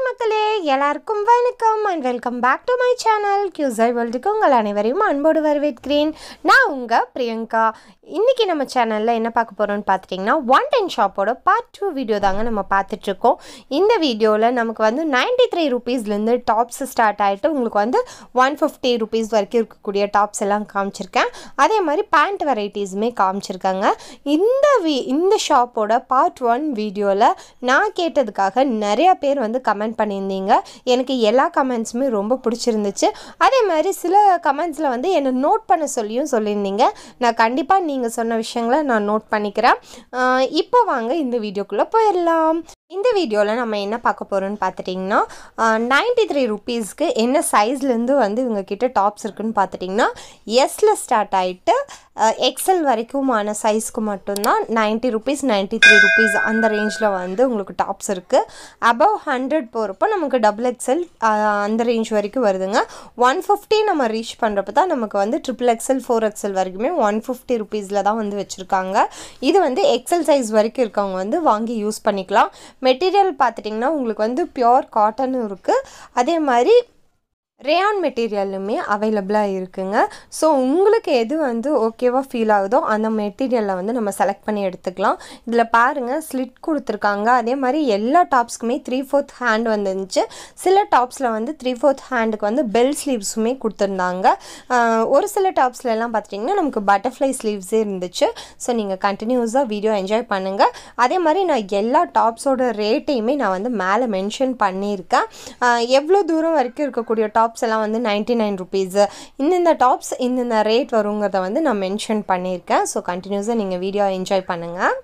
மக்களே எல்லாருக்கும் வணக்கம் and welcome back to my channel கியூசர் வேர்ல்டுக்கு உங்கள் அனைவரையும் அன்போடு வரவேற்கிறேன் நான் உங்கள் பிரியங்கா இன்றைக்கி நம்ம சேனலில் என்ன பார்க்க போகிறோம்னு பார்த்துட்டிங்கன்னா ஒன் டென் ஷாப்போட பார்ட் டூ வீடியோ தாங்க நம்ம பார்த்துட்ருக்கோம் இந்த வீடியோவில் நமக்கு வந்து நைன்டி த்ரீ ருபீஸ்லேருந்து டாப்ஸ் ஸ்டார்ட் ஆகிட்டு உங்களுக்கு வந்து ஒன் ஃபிஃப்டி ருபீஸ் வரைக்கும் இருக்கக்கூடிய டாப்ஸ் எல்லாம் காமிச்சிருக்கேன் அதே மாதிரி பேண்ட் வெரைட்டிஸுமே காமிச்சிருக்காங்க இந்த வீ இந்த ஷாப்போட பார்ட் ஒன் வீடியோவில் நான் கேட்டதுக்காக நிறைய பேர் வந்து கமெண்ட் பண்ணியிருந்தீங்க எனக்கு எல்லா கமெண்ட்ஸுமே ரொம்ப பிடிச்சிருந்துச்சு அதே மாதிரி சில கமெண்ட்ஸில் வந்து என்னை நோட் பண்ண சொல்லியும் சொல்லியிருந்தீங்க நான் கண்டிப்பாக நீங்கள் சொன்ன விஷயங்களை நான் நோட் பண்ணிக்கிறேன் ஆஹ் இப்போ வாங்க இந்த வீடியோக்குள்ளே போயிடலாம் இந்த வீடியோவில் நம்ம என்ன பார்க்க போகிறோம்னு பார்த்துட்டிங்கன்னா நைன்டி த்ரீ ருபீஸ்க்கு என்ன சைஸ்லேருந்து வந்து இவங்க கிட்ட டாப்ஸ் இருக்குன்னு பார்த்துட்டிங்கன்னா எஸ்ல ஸ்டார்ட் ஆகிட்டு எக்ஸல் வரைக்குமான சைஸ்க்கு மட்டும்தான் ninety rupees ninety three rupees அந்த ரேஞ்சில் வந்து உங்களுக்கு டாப்ஸ் இருக்குது அபவ் ஹண்ட்ரட் போகிறப்போ நமக்கு டபுள் எக்ஸல் அந்த ரேஞ்ச் வரைக்கும் வருதுங்க ஒன் ஃபிஃப்டி நம்ம ரீச் பண்ணுறப்ப தான் நமக்கு வந்து ட்ரிபிள் எக்ஸல் ஃபோர் எக்ஸல் வரைக்குமே ஒன் ஃபிஃப்டி ருபீஸில் தான் வந்து வச்சுருக்காங்க இது வந்து எக்ஸல் சைஸ் வரைக்கும் இருக்கவங்க வந்து வாங்கி யூஸ் பண்ணிக்கலாம் மெட்டீரியல் பார்த்துட்டிங்கன்னா உங்களுக்கு வந்து பியோர் காட்டனும் இருக்குது அதே மாதிரி ரேயான் மெட்டீரியலுமே அவைலபிளாக இருக்குங்க ஸோ உங்களுக்கு எது வந்து ஓகேவாக ஃபீல் ஆகுதோ அந்த மெட்டீரியலை வந்து நம்ம செலக்ட் பண்ணி எடுத்துக்கலாம் இதில் பாருங்கள் ஸ்லிட் கொடுத்துருக்காங்க அதே மாதிரி எல்லா டாப்ஸ்க்குமே த்ரீ ஃபோர்த் ஹேண்ட் வந்துருந்துச்சு சில டாப்ஸில் வந்து த்ரீ ஃபோர்த் ஹேண்டுக்கு வந்து பெல் ஸ்லீவ்ஸுமே கொடுத்துருந்தாங்க ஆஹ் ஒரு சில டாப்ஸ்ல எல்லாம் பார்த்துட்டிங்கன்னா நமக்கு பட்டர்ஃப்ளை ஸ்லீவ்ஸே இருந்துச்சு ஸோ நீங்கள் கண்டினியூஸாக வீடியோ என்ஜாய் பண்ணுங்கள் அதே மாதிரி நான் எல்லா டாப்ஸோட ரேட்டையுமே நான் வந்து மேலே மென்ஷன் பண்ணியிருக்கேன் ஆஹ் எவ்வளோ தூரம் வரைக்கும் இருக்கக்கூடிய டாப்ஸ் எல்லாம் வந்து நைன்ட்டி நைன் ருபீஸு இந்தந்த டாப்ஸ் இந்தந்த ரேட் வருங்கிறத வந்து நான் மென்ஷன் பண்ணியிருக்கேன் ஸோ கண்டினியூஸாக நீங்கள் வீடியோ என்ஜாய் பண்ணுங்கள்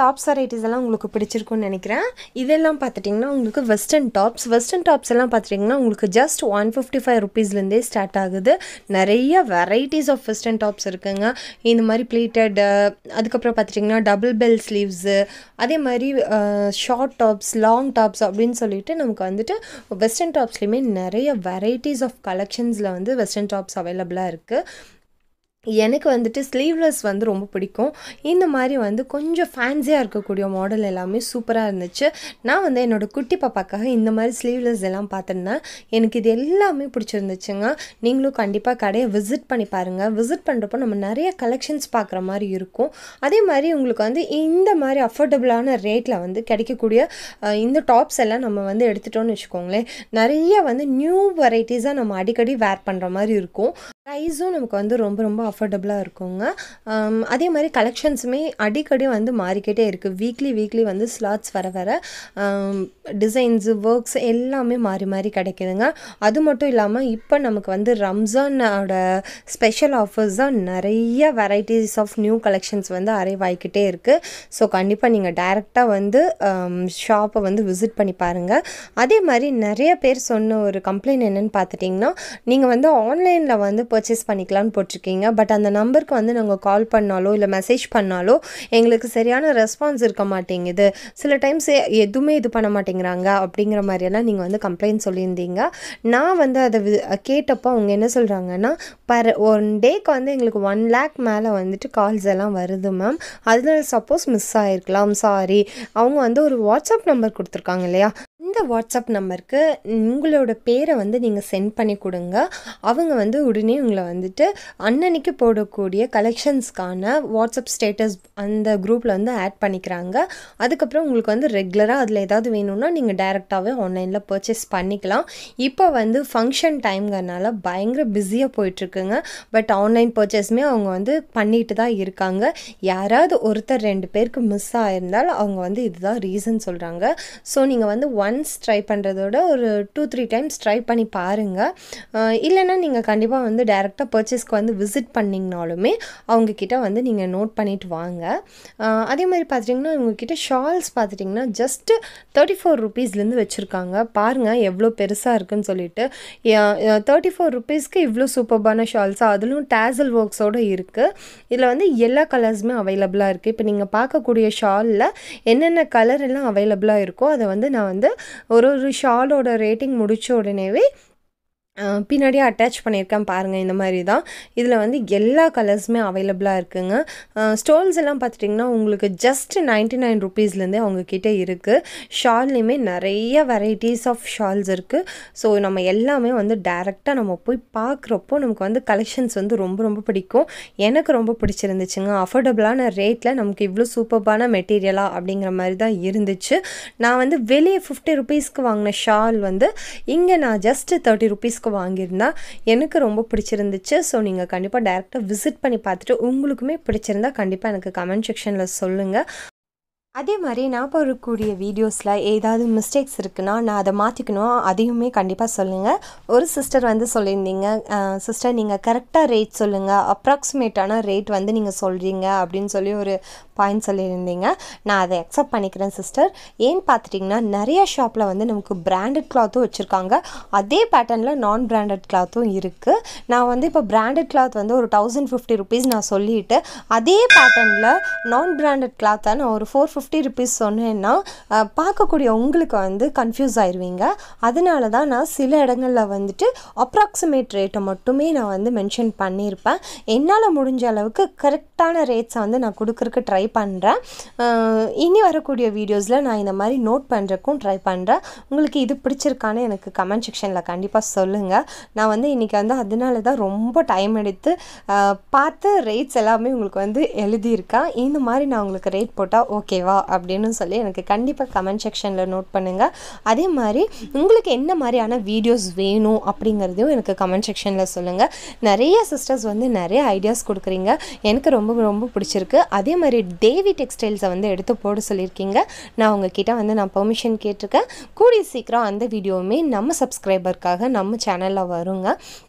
டாப்ஸ் வெரைட்டிஸ் எல்லாம் உங்களுக்கு பிடிச்சிருக்கும்னு நினைக்கிறேன் இதெல்லாம் பார்த்துட்டிங்கன்னா உங்களுக்கு வெஸ்டர்ன் டாப்ஸ் வெஸ்டர்ன் டாப்ஸ் எல்லாம் பார்த்துட்டிங்கன்னா உங்களுக்கு ஜஸ்ட் ஒன் ஃபிஃப்டி ஃபைவ் ருபீஸ்லேருந்தே ஸ்டார்ட் ஆகுது நிறைய வெரைட்டிஸ் ஆஃப் வெஸ்டர்ன் டாப்ஸ் இருக்குங்க இந்த மாதிரி ப்ளீட்டட் அதுக்கப்புறம் பார்த்துட்டிங்கன்னா டபுள் பெல் ஸ்லீவ்ஸு அதே மாதிரி ஷார்ட் டாப்ஸ் லாங் டாப்ஸ் அப்படின்னு சொல்லிட்டு நமக்கு வந்துட்டு வெஸ்டர்ன் டாப்ஸ்லேயுமே நிறைய வெரைட்டிஸ் ஆஃப் கலெக்ஷன்ஸில் வந்து வெஸ்டர்ன் டாப்ஸ் அவைலபிளாக இருக்குது எனக்கு வந்துட்டு ஸ்லீவ்லெஸ் வந்து ரொம்ப பிடிக்கும் இந்த மாதிரி வந்து கொஞ்சம் ஃபேன்சியாக இருக்கக்கூடிய மாடல் எல்லாமே சூப்பராக இருந்துச்சு நான் வந்து என்னோடய குட்டி பாப்பாக்காக இந்த மாதிரி ஸ்லீவ்லெஸ் எல்லாம் பார்த்துருந்தேன் எனக்கு இது எல்லாமே பிடிச்சிருந்துச்சுங்க நீங்களும் கண்டிப்பாக கடையை விசிட் பண்ணி பாருங்கள் விசிட் பண்ணுறப்போ நம்ம நிறைய கலெக்ஷன்ஸ் பார்க்குற மாதிரி இருக்கும் அதே மாதிரி உங்களுக்கு வந்து இந்த மாதிரி அஃபோர்டபுளான ரேட்டில் வந்து கிடைக்கக்கூடிய அஹ், இந்த டாப்ஸ் எல்லாம் நம்ம வந்து எடுத்துட்டோம்னு வச்சுக்கோங்களேன் நிறைய வந்து நியூ வெரைட்டிஸாக நம்ம அடிக்கடி வேர் பண்ணுற மாதிரி இருக்கும் ப்ரைஸும் நமக்கு வந்து ரொம்ப ரொம்ப அஃபோர்டபுளாக இருக்குங்க ஆம், அதே மாதிரி கலெக்ஷன்ஸுமே அடிக்கடி வந்து மாறிக்கிட்டே இருக்குது வீக்லி வீக்லி வந்து ஸ்லாட்ஸ் வர வர டிசைன்ஸு ஒர்க்ஸ் எல்லாமே மாறி மாறி கிடைக்குதுங்க அது மட்டும் இல்லாமல் இப்போ நமக்கு வந்து ரம்ஜானோட ஸ்பெஷல் ஆஃபர்ஸ் தான் நிறைய வெரைட்டிஸ் ஆஃப் நியூ கலெக்ஷன்ஸ் வந்து அரைவ் ஆகிக்கிட்டே இருக்குது ஸோ கண்டிப்பாக நீங்கள் டைரெக்டாக வந்து ஷாப்பை வந்து விசிட் பண்ணி பாருங்கள் அதே மாதிரி நிறைய பேர் சொன்ன ஒரு கம்ப்ளைண்ட் என்னன்னு பார்த்துட்டிங்கன்னா நீங்கள் வந்து ஆன்லைனில் வந்து பர்ச்சேஸ் பண்ணிக்கலாம்னு போட்டிருக்கீங்க பட் அந்த நம்பருக்கு வந்து நாங்கள் கால் பண்ணாலோ இல்லை மெசேஜ் பண்ணாலோ எங்களுக்கு சரியான ரெஸ்பான்ஸ் இருக்க மாட்டேங்குது சில டைம்ஸ் எதுவுமே இது பண்ண மாட்டேங்கிறாங்க அப்படிங்கிற மாதிரியெல்லாம் நீங்கள் வந்து கம்ப்ளைண்ட் சொல்லியிருந்தீங்க நான் வந்து அதை வி- கேட்டப்போ அவங்க என்ன சொல்கிறாங்கன்னா பர் ஒன் டேக்கு வந்து எங்களுக்கு ஒன் லேக் மேலே வந்துட்டு கால்ஸ் எல்லாம் வருது மேம் அதில் சப்போஸ் மிஸ் ஆகிருக்கலாம் சாரி அவங்க வந்து ஒரு வாட்ஸ்அப் நம்பர் கொடுத்துருக்காங்க இல்லையா இந்த வாட்ஸ்அப் நம்பருக்கு உங்களோட பேரை வந்து நீங்கள் சென்ட் பண்ணி கொடுங்க அவங்க வந்து உடனே உங்களை வந்துட்டு அன்னன்னைக்கு போடக்கூடிய கலெக்ஷன்ஸ்க்கான வாட்ஸ்அப் ஸ்டேட்டஸ் அந்த குரூப்பில் வந்து ஆட் பண்ணிக்கிறாங்க அதுக்கப்புறம் உங்களுக்கு வந்து ரெகுலராக அதில் ஏதாவது வேணும்னா நீங்கள் டைரெக்டாகவே ஆன்லைனில் பர்ச்சேஸ் பண்ணிக்கலாம் இப்போ வந்து ஃபங்க்ஷன் டைம்ங்கிறனால பயங்கர பிஸியாக போயிட்டுருக்குங்க பட் ஆன்லைன் பர்ச்சேஸுமே அவங்க வந்து பண்ணிட்டு தான் இருக்காங்க யாராவது ஒருத்தர் ரெண்டு பேருக்கு மிஸ் ஆயிருந்தால் அவங்க வந்து இதுதான் ரீசன் சொல்கிறாங்க ஸோ நீங்கள் வந்து ஒன்ஸ் ட்ரை பண்ணுறதோட ஒரு டூ த்ரீ டைம்ஸ் ட்ரை பண்ணி பாருங்கள் இல்லைன்னா நீங்கள் கண்டிப்பாக வந்து டேரெக்டாக பர்ச்சேஸ்க்கு வந்து விசிட் பண்ணிங்கனாலுமே அவங்கக்கிட்ட வந்து நீங்கள் நோட் பண்ணிட்டு வாங்க அஹ் அதே மாதிரி பார்த்துட்டிங்கன்னா இவங்கக்கிட்ட ஷால்ஸ் பார்த்துட்டிங்கன்னா ஜஸ்ட்டு தேர்ட்டி ஃபோர் ருபீஸ்லேருந்து வச்சுருக்காங்க பாருங்கள் எவ்வளோ பெருசாக இருக்குன்னு சொல்லிட்டு தேர்ட்டி ஃபோர் ருபீஸ்க்கு இவ்வளோ சூப்பர்பான ஷால்ஸாக அதிலும் டேசல் ஒர்க்ஸோடு இருக்குது இதில் வந்து எல்லா கலர்ஸுமே அவைலபிளாக இருக்குது இப்போ நீங்கள் பார்க்கக்கூடிய ஷாலில் என்னென்ன கலர் எல்லாம் அவைலபிளாக இருக்கோ அதை வந்து நான் வந்து ஒரு ஒரு ஷாலோட ரேட்டிங் முடித்த உடனேவே அஹ், பின்னாடியே அட்டாச் பண்ணியிருக்கேன் பாருங்கள் இந்த மாதிரி தான் இதில் வந்து எல்லா கலர்ஸுமே அவைலபிளாக இருக்குங்க ஸ்டோல்ஸ் எல்லாம் பார்த்துட்டிங்கன்னா உங்களுக்கு ஜஸ்ட் நைன்ட்டி நைன் ருபீஸ்லேருந்தே அவங்கக்கிட்ட இருக்குது ஷால்லையுமே நிறைய வெரைட்டிஸ் ஆஃப் ஷால்ஸ் இருக்குது ஸோ நம்ம எல்லாமே வந்து டேரெக்டாக நம்ம போய் பார்க்குறப்போ நமக்கு வந்து கலெக்ஷன்ஸ் வந்து ரொம்ப ரொம்ப பிடிக்கும் எனக்கு ரொம்ப பிடிச்சிருந்துச்சுங்க அஃபோர்டபுளான ரேட்டில் நமக்கு இவ்வளோ சூப்பர்பான மெட்டீரியலாக அப்படிங்கிற மாதிரி தான் இருந்துச்சு நான் வந்து வெளியே ஃபிஃப்டி ருபீஸ்க்கு வாங்கின ஷால் வந்து இங்கே நான் ஜஸ்ட்டு தேர்ட்டி ருபீஸ்க்கு வாங்கியிருந்தா எனக்கு ரொம்ப பிடிச்சிருந்துச்சு ஸோ நீங்கள் கண்டிப்பாக டேரெக்டாக விசிட் பண்ணி பார்த்துட்டு உங்களுக்குமே பிடிச்சிருந்தா கண்டிப்பாக எனக்கு கமெண்ட் செக்ஷனில் சொல்லுங்கள் அதே மாதிரி நான் போடக்கூடிய வீடியோஸில் ஏதாவது மிஸ்டேக்ஸ் இருக்குன்னா நான் அதை மாற்றிக்கணும் அதையுமே கண்டிப்பாக சொல்லுங்கள் ஒரு சிஸ்டர் வந்து சொல்லியிருந்தீங்க சிஸ்டர் நீங்கள் கரெக்டாக ரேட் சொல்லுங்கள் அப்ராக்சிமேட்டான ரேட் வந்து நீங்கள் சொல்கிறீங்க அப்படின்னு சொல்லி ஒரு பாயிண்ட் சொல்லியிருந்தீங்க நான் அதை அக்செப்ட் பண்ணிக்கிறேன் சிஸ்டர் ஏன்னு பார்த்துட்டிங்கன்னா நிறைய ஷாப்பில் வந்து நமக்கு பிராண்டட் கிளாத்தும் வச்சுருக்காங்க அதே பேட்டர்னில் நான் பிராண்டட் கிளாத்தும் இருக்குது நான் வந்து இப்போ பிராண்டட் கிளாத் வந்து ஒரு தௌசண்ட் ஃபிஃப்டி ருபீஸ் நான் சொல்லிட்டு அதே பேட்டர்னில் நான் பிராண்டட் கிளாத்தை நான் ஒரு ஃபோர் ஃபிஃப்டி ருபீஸ் சொன்னேன்னா அஹ், பார்க்கக்கூடிய உங்களுக்கு வந்து கன்ஃபியூஸ் ஆயிடுவீங்க அதனால தான் நான் சில இடங்களில் வந்துட்டு அப்ராக்சிமேட் ரேட்டை மட்டுமே நான் வந்து மென்ஷன் பண்ணியிருப்பேன் என்னால் முடிஞ்ச அளவுக்கு கரெக்டான ரேட்ஸை வந்து நான் கொடுக்குறக்கு ட்ரை பண்ணுறேன் இனி வரக்கூடிய வீடியோஸில் நான் இந்த மாதிரி நோட் பண்ணுறக்கும் ட்ரை பண்ணுறேன் உங்களுக்கு இது பிடிச்சிருக்கான்னு எனக்கு கமெண்ட் செக்ஷனில் கண்டிப்பாக சொல்லுங்கள் நான் வந்து இன்றைக்கி வந்து அதனால தான் ரொம்ப டைம் எடுத்து அஹ், பார்த்து ரேட்ஸ் எல்லாமே உங்களுக்கு வந்து எழுதியிருக்கேன் இந்த மாதிரி நான் உங்களுக்கு ரேட் போட்டால் ஓகேவா அப்படின்னு சொல்லி எனக்கு கண்டிப்பாக கமெண்ட் செக்ஷனில் நோட் பண்ணுங்கள் அதே மாதிரி உங்களுக்கு என்ன மாதிரியான வீடியோஸ் வேணும் அப்படிங்கிறதையும் எனக்கு கமெண்ட் செக்ஷனில் சொல்லுங்கள் நிறைய சிஸ்டர்ஸ் வந்து நிறைய ஐடியாஸ் கொடுக்குறீங்க எனக்கு ரொம்ப ரொம்ப பிடிச்சிருக்கு அதே மாதிரி தேவி டெக்ஸ்டைல்ஸை வந்து எடுத்து போட சொல்லியிருக்கீங்க நான் உங்ககிட்ட வந்து நான் பெர்மிஷன் கேட்டிருக்கேன் கூடிய சீக்கிரம் அந்த வீடியோவுமே நம்ம சப்ஸ்கிரைபருக்காக நம்ம சேனலில் வருங்க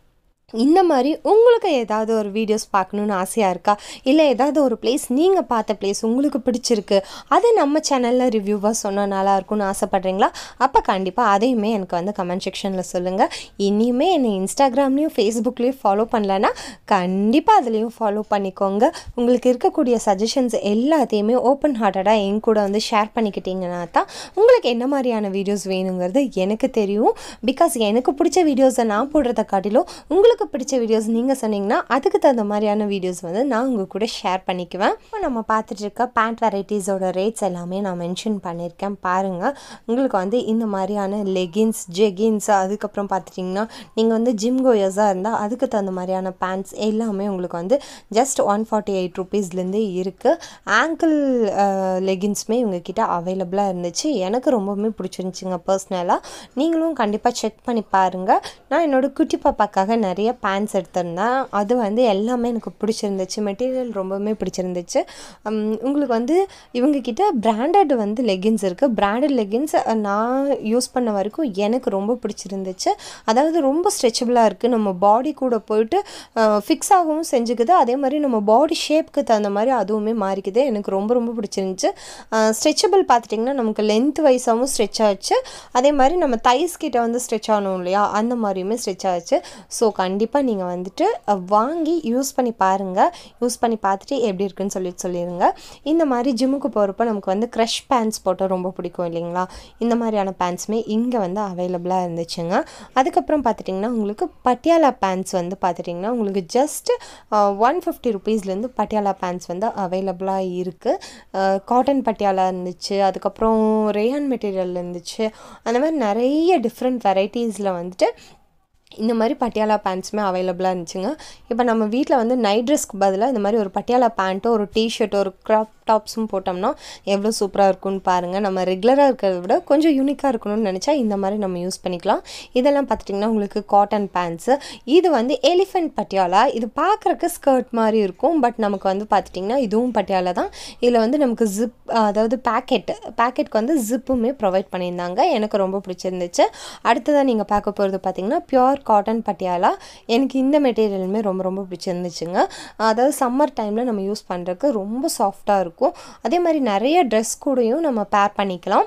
இந்த மாதிரி உங்களுக்கு ஏதாவது ஒரு வீடியோஸ் பார்க்கணுன்னு ஆசையாக இருக்கா இல்லை ஏதாவது ஒரு பிளேஸ் நீங்கள் பார்த்த பிளேஸ் உங்களுக்கு பிடிச்சிருக்கு அது நம்ம சேனலில் ரிவ்யூவாக சொன்னால் நல்லா இருக்கும்னு ஆசைப்பட்றீங்களா அப்போ கண்டிப்பாக அதையுமே எனக்கு வந்து கமெண்ட் செக்ஷனில் சொல்லுங்கள் இனியுமே என்னை இன்ஸ்டாகிராம்லேயும் ஃபேஸ்புக்லேயும் ஃபாலோ பண்ணலன்னா கண்டிப்பாக அதுலேயும் ஃபாலோ பண்ணிக்கோங்க உங்களுக்கு இருக்கக்கூடிய சஜஷன்ஸ் எல்லாத்தையுமே ஓப்பன் ஹார்ட்டடாக என் கூட வந்து ஷேர் பண்ணிக்கிட்டீங்கன்னா தான் உங்களுக்கு என்ன மாதிரியான வீடியோஸ் வேணுங்கிறது எனக்கு தெரியும் பிகாஸ் எனக்கு பிடிச்ச வீடியோஸை நான் போடுறத காட்டிலும் உங்களுக்கு பிடிச்ச வீடியோஸ் நீங்கள் சொன்னீங்கன்னா அதுக்கு தகுந்த மாதிரியான வீடியோஸ் வந்து நான் உங்கள் கூட ஷேர் பண்ணிக்குவேன் இப்போ நம்ம பார்த்துட்டு இருக்க பேண்ட் வெரைட்டிஸோட ரேட்ஸ் எல்லாமே நான் மென்ஷன் பண்ணியிருக்கேன் பாருங்கள் உங்களுக்கு வந்து இந்த மாதிரியான லெகின்ஸ் ஜெகின்ஸ் அதுக்கப்புறம் பார்த்துட்டிங்கன்னா நீங்கள் வந்து ஜிம் கோயர்ஸாக இருந்தால் அதுக்கு தகுந்த மாதிரியான பேண்ட்ஸ் எல்லாமே உங்களுக்கு வந்து ஜஸ்ட் ஒன் ஃபார்ட்டி எயிட் ருபீஸ்லேருந்து இருக்குது ஆங்கிள் லெகின்ஸுமே இவங்கக்கிட்ட அவைலபிளாக இருந்துச்சு எனக்கு ரொம்பவுமே பிடிச்சிருந்துச்சிங்க பர்சனலாக நீங்களும் கண்டிப்பாக செக் பண்ணி பாருங்கள் நான் என்னோடய குட்டி பாப்பாக்காக நிறைய பேண்ட்ஸ் எடுத்திருந்தேன் அது வந்து எல்லாமே எனக்கு பிடிச்சிருந்துச்சு மெட்டீரியல் ரொம்பவுமே பிடிச்சிருந்துச்சு உம், உங்களுக்கு வந்து இவங்கக்கிட்ட பிராண்டட் வந்து லெகின்ஸ் இருக்குது பிராண்டட் லெகின்ஸ் நான் யூஸ் பண்ண வரைக்கும் எனக்கு ரொம்ப பிடிச்சிருந்துச்சு அதாவது ரொம்ப ஸ்ட்ரெச்சபிளாக இருக்குது நம்ம பாடி கூட போயிட்டு ஃபிக்ஸ் ஆகவும் செஞ்சுக்குது அதே மாதிரி நம்ம பாடி ஷேப்க்கு தகுந்த மாதிரி அதுவுமே மாறிக்குது எனக்கு ரொம்ப ரொம்ப பிடிச்சிருந்துச்சு ஸ்ட்ரெச்சபிள் பார்த்துட்டிங்கன்னா நமக்கு லென்த் வைஸாகவும் ஸ்ட்ரெச் ஆச்சு அதே மாதிரி நம்ம தைஸ் கிட்ட வந்து ஸ்ட்ரெச் ஆகணும் இல்லையா அந்த மாதிரியுமே ஸ்ட்ரெச் ஆச்சு ஸோ கண்டிப்பாக நீங்கள் வந்துட்டு அஹ், வாங்கி யூஸ் பண்ணி பாருங்கள் யூஸ் பண்ணி பார்த்துட்டு எப்படி இருக்குன்னு சொல்லிட்டு சொல்லிடுங்க இந்த மாதிரி ஜிம்முக்கு போகிறப்ப நமக்கு வந்து க்ரஷ் பேண்ட்ஸ் போட்டால் ரொம்ப பிடிக்கும் இல்லைங்களா இந்த மாதிரியான பேண்ட்ஸுமே இங்கே வந்து அவைலபிளாக இருந்துச்சுங்க அதுக்கப்புறம் பார்த்துட்டிங்கன்னா உங்களுக்கு பட்டியாலா பேண்ட்ஸ் வந்து பார்த்துட்டிங்கன்னா உங்களுக்கு ஜஸ்ட் ஒன் ஃபிஃப்டி ருபீஸ்லேருந்து பட்டியாலா பேண்ட்ஸ் வந்து அவைலபிளாக இருக்குது காட்டன் பட்டியாலா இருந்துச்சு அதுக்கப்புறம் ரேயான் மெட்டீரியல் இருந்துச்சு அந்த மாதிரி நிறைய டிஃப்ரெண்ட் வெரைட்டிஸில் வந்துட்டு இந்த மாதிரி பட்டியாலா பேண்ட்ஸுமே அவைலபிளாக இருந்துச்சுங்க இப்போ நம்ம வீட்டில் வந்து நைட் ட்ரெஸ்க்கு பதிலாக இந்த மாதிரி ஒரு பட்டியாலா பேண்ட்டோ ஒரு டிஷர்ட்டோ ஒரு க்ராப் டாப்ஸும் போட்டோம்னா எவ்வளோ சூப்பராக இருக்கும்னு பாருங்கள் நம்ம ரெகுலராக இருக்கிறத விட கொஞ்சம் யூனிக்காக இருக்கணும்னு நினச்சா இந்த மாதிரி நம்ம யூஸ் பண்ணிக்கலாம் இதெல்லாம் பார்த்துட்டிங்கன்னா உங்களுக்கு காட்டன் பேண்ட்ஸு இது வந்து எலிஃபெண்ட் பட்டியாலா இது பார்க்குறக்கு ஸ்கர்ட் மாதிரி இருக்கும் பட் நமக்கு வந்து பார்த்துட்டிங்கன்னா இதுவும் பட்டியாலா தான் இதில் வந்து நமக்கு ஜிப் அதாவது பேக்கெட் பேக்கெட்க்கு வந்து ஜிப்புமே ப்ரொவைட் பண்ணியிருந்தாங்க எனக்கு ரொம்ப பிடிச்சிருந்துச்சு அடுத்ததாக நீங்கள் பார்க்க போகிறது பார்த்தீங்கன்னா பியோர் காட்டன் பட்டியாலா எனக்கு இந்த மெட்டீரியலுமே ரொம்ப ரொம்ப பிடிச்சிருந்துச்சுங்க அதாவது சம்மர் டைமில் நம்ம யூஸ் பண்ணுறதுக்கு ரொம்ப சாஃப்டாக இருக்கும் அதே மாதிரி நிறைய ட்ரெஸ் கூடயும் நம்ம பேர் பண்ணிக்கலாம்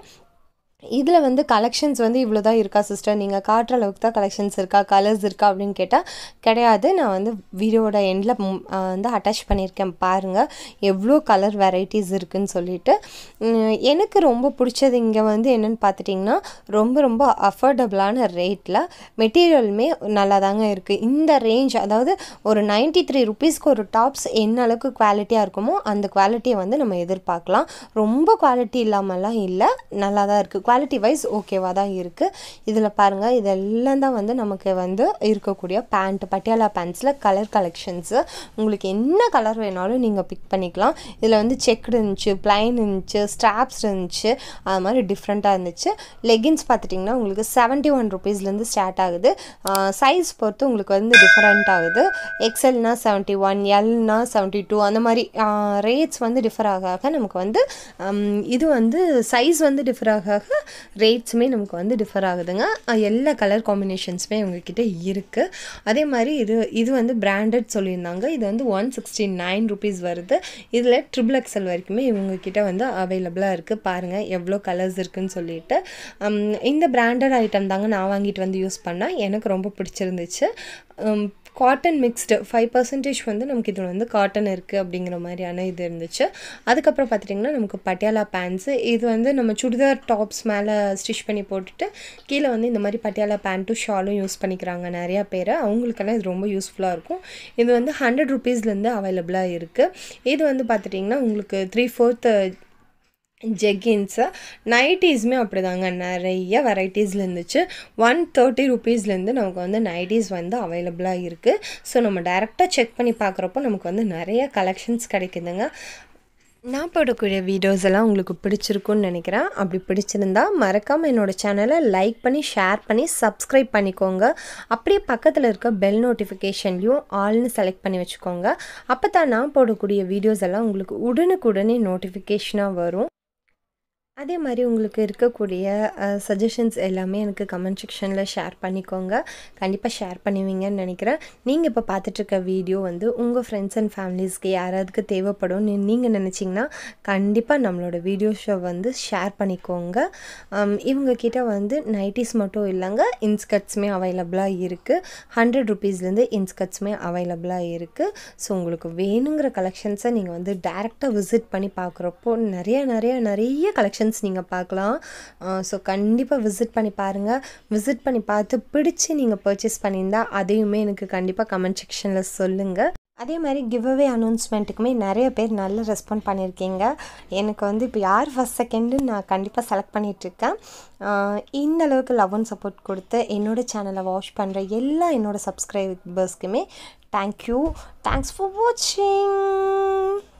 இதில் வந்து கலெக்ஷன்ஸ் வந்து இவ்வளோ தான் இருக்கா சிஸ்டர் நீங்கள் காட்டுற அளவுக்கு தான் கலெக்ஷன்ஸ் இருக்கா கலர்ஸ் இருக்கா அப்படின்னு கேட்டால் கிடையாது நான் வந்து வீடியோட எண்டில் வந்து அட்டாச் பண்ணியிருக்கேன் பாருங்கள் எவ்வளோ கலர் வெரைட்டிஸ் இருக்குன்னு சொல்லிட்டு உம், எனக்கு ரொம்ப பிடிச்சது இங்கே வந்து என்னென்னு பார்த்துட்டிங்கன்னா ரொம்ப ரொம்ப அஃபோர்டபுளான ரேட்டில் மெட்டீரியலுமே நல்லா தாங்க இருக்குது இந்த ரேஞ்ச் அதாவது ஒரு நைன்ட்டி த்ரீ ருபீஸ்க்கு ஒரு டாப்ஸ் என்ன அளவுக்கு குவாலிட்டியாக இருக்குமோ அந்த குவாலிட்டியை வந்து நம்ம எதிர்பார்க்கலாம் ரொம்ப குவாலிட்டி இல்லாமலாம் இல்லை நல்லா தான் இருக்குது குவாலிட்டி வைஸ் ஓகேவாக தான் இருக்குது இதில் பாருங்கள் இதெல்லாம் தான் வந்து நமக்கு வந்து இருக்கக்கூடிய பேண்ட் பட்டியாலா பேண்ட்ஸில் கலர் கலெக்ஷன்ஸு உங்களுக்கு என்ன கலர் வேணாலும் நீங்கள் பிக் பண்ணிக்கலாம் இதில் வந்து செக்குடு இருந்துச்சு பிளைன் இருந்துச்சு ஸ்ட்ராப்ஸ் இருந்துச்சு அது மாதிரி டிஃப்ரெண்ட்டாக இருந்துச்சு லெகின்ஸ் பார்த்துட்டிங்கன்னா உங்களுக்கு செவன்ட்டி ஒன் ருபீஸ்லேருந்து ஸ்டார்ட் ஆகுது சைஸ் பொறுத்து உங்களுக்கு வந்து டிஃப்ரெண்ட் ஆகுது எக்ஸல்னா செவன்ட்டி ஒன் எல்னா செவன்ட்டி டூ அந்த மாதிரி ரேட்ஸ் வந்து டிஃபர் ஆக ஆக நமக்கு வந்து ஹம், இது வந்து சைஸ் வந்து டிஃபர் ஆக ஆக ரேட்ஸுமே நமக்கு வந்து டிஃபர் ஆகுதுங்க அஹ், எல்லா கலர் காம்பினேஷன்ஸுமே உங்ககிட்ட இருக்குது அதே மாதிரி இது இது வந்து பிராண்டட் சொல்லியிருந்தாங்க இது வந்து ஒன் சிக்ஸ்டி நைன் ருபீஸ் வருது இதில் ட்ரிபிள் எக்ஸல் வரைக்குமே இவங்கக்கிட்ட வந்து அவைலபிளாக இருக்குது பாருங்கள் எவ்வளோ கலர்ஸ் இருக்குன்னு சொல்லிட்டு ஹம், இந்த பிராண்டட் ஐட்டம் தாங்க நான் வாங்கிட்டு வந்து யூஸ் பண்ணேன் எனக்கு ரொம்ப பிடிச்சிருந்துச்சு காட்டன் மிக்ஸ்டு ஃபைவ் பர்சன்டேஜ் வந்து நமக்கு இதில் வந்து காட்டன் இருக்குது அப்படிங்கிற மாதிரியான இது இருந்துச்சு அதுக்கப்புறம் பார்த்துட்டிங்கன்னா நமக்கு பட்டியாலா பேண்ட்ஸு இது வந்து நம்ம சுடிதார் டாப்ஸ் மேலே ஸ்டிச் பண்ணி போட்டுட்டு கீழே வந்து இந்த மாதிரி பட்டியாலா பேண்ட்டும் ஷாலும் யூஸ் பண்ணிக்கிறாங்க நிறையா பேர் அவங்களுக்கெல்லாம் இது ரொம்ப யூஸ்ஃபுல்லாக இருக்கும் இது வந்து ஹண்ட்ரட் ருபீஸ்லேருந்து அவைலபிளாக இருக்குது இது வந்து பார்த்துட்டிங்கன்னா உங்களுக்கு த்ரீ ஃபோர்த்து ஜெக்கின்ஸு நைட்டிஸுமே அப்படிதாங்க நிறைய வெரைட்டிஸில் இருந்துச்சு ஒன் தேர்ட்டி ருபீஸ்லேருந்து நமக்கு வந்து நைட்டிஸ் வந்து அவைலபிளாக இருக்குது ஸோ நம்ம டைரெக்டாக செக் பண்ணி பார்க்குறப்போ நமக்கு வந்து நிறைய கலெக்ஷன்ஸ் கிடைக்குதுங்க நான் போடக்கூடிய வீடியோஸ் எல்லாம் உங்களுக்கு பிடிச்சிருக்குன்னு நினைக்கிறேன் அப்படி பிடிச்சிருந்தா மறக்காமல் என்னோட சேனலை லைக் பண்ணி ஷேர் பண்ணி சப்ஸ்கிரைப் பண்ணிக்கோங்க அப்படியே பக்கத்தில் இருக்க பெல் நோட்டிஃபிகேஷன்லையும் ஆல்னு செலக்ட் பண்ணி வச்சுக்கோங்க அப்போ தான் நான் போடக்கூடிய வீடியோஸ் எல்லாம் உங்களுக்கு உடனுக்குடனே நோட்டிஃபிகேஷனாக வரும் அதே மாதிரி உங்களுக்கு இருக்கக்கூடிய சஜஷன்ஸ் எல்லாமே எனக்கு கமெண்ட் செக்ஷனில் ஷேர் பண்ணிக்கோங்க கண்டிப்பாக ஷேர் பண்ணுவீங்கன்னு நினைக்கிறேன் நீங்கள் இப்போ பார்த்துட்ருக்க வீடியோ வந்து உங்கள் ஃப்ரெண்ட்ஸ் அண்ட் ஃபேமிலிஸ்க்கு யாராவதுக்கு தேவைப்படும் நீங்கள் நினச்சிங்கன்னா கண்டிப்பாக நம்மளோட வீடியோ ஷோ வந்து ஷேர் பண்ணிக்கோங்க um, இவங்க கிட்ட வந்து நைட்டிஸ் மட்டும் இல்லைங்க இன்ஸ்கர்ட்ஸுமே அவைலபிளாக இருக்குது ஹண்ட்ரட் ருபீஸ்லேருந்து இன்ஸ்கர்ட்ஸுமே அவைலபிளாக இருக்குது ஸோ உங்களுக்கு வேணுங்கிற கலெக்ஷன்ஸை நீங்கள் வந்து டேரெக்டாக விசிட் பண்ணி பார்க்குறப்போ நிறைய நிறைய நிறைய கலெக்ஷன்ஸ் நீங்கள் பார்க்கலாம் ஸோ கண்டிப்பாக விசிட் பண்ணி பாருங்கள் விசிட் பண்ணி பார்த்து பிடிச்சி நீங்கள் பர்ச்சேஸ் பண்ணியிருந்தா அதையுமே எனக்கு கண்டிப்பாக கமெண்ட் செக்ஷனில் சொல்லுங்கள் அதே மாதிரி கிவ் அவே அனௌன்ஸ்மெண்ட்டுக்குமே நிறைய பேர் நல்ல ரெஸ்பாண்ட் பண்ணியிருக்கீங்க எனக்கு வந்து இப்போ யார் ஃபஸ்ட் செகண்டு நான் கண்டிப்பாக செலக்ட் பண்ணிகிட்ருக்கேன் இந்த அளவுக்கு லவ் அண்ட் சப்போர்ட் கொடுத்து என்னோடய சேனலை வாட்ச் பண்ணுற எல்லா என்னோடய சப்ஸ்கிரைபர்ஸ்க்குமே தேங்க்யூ தேங்க்ஸ் ஃபார் வாட்சிங்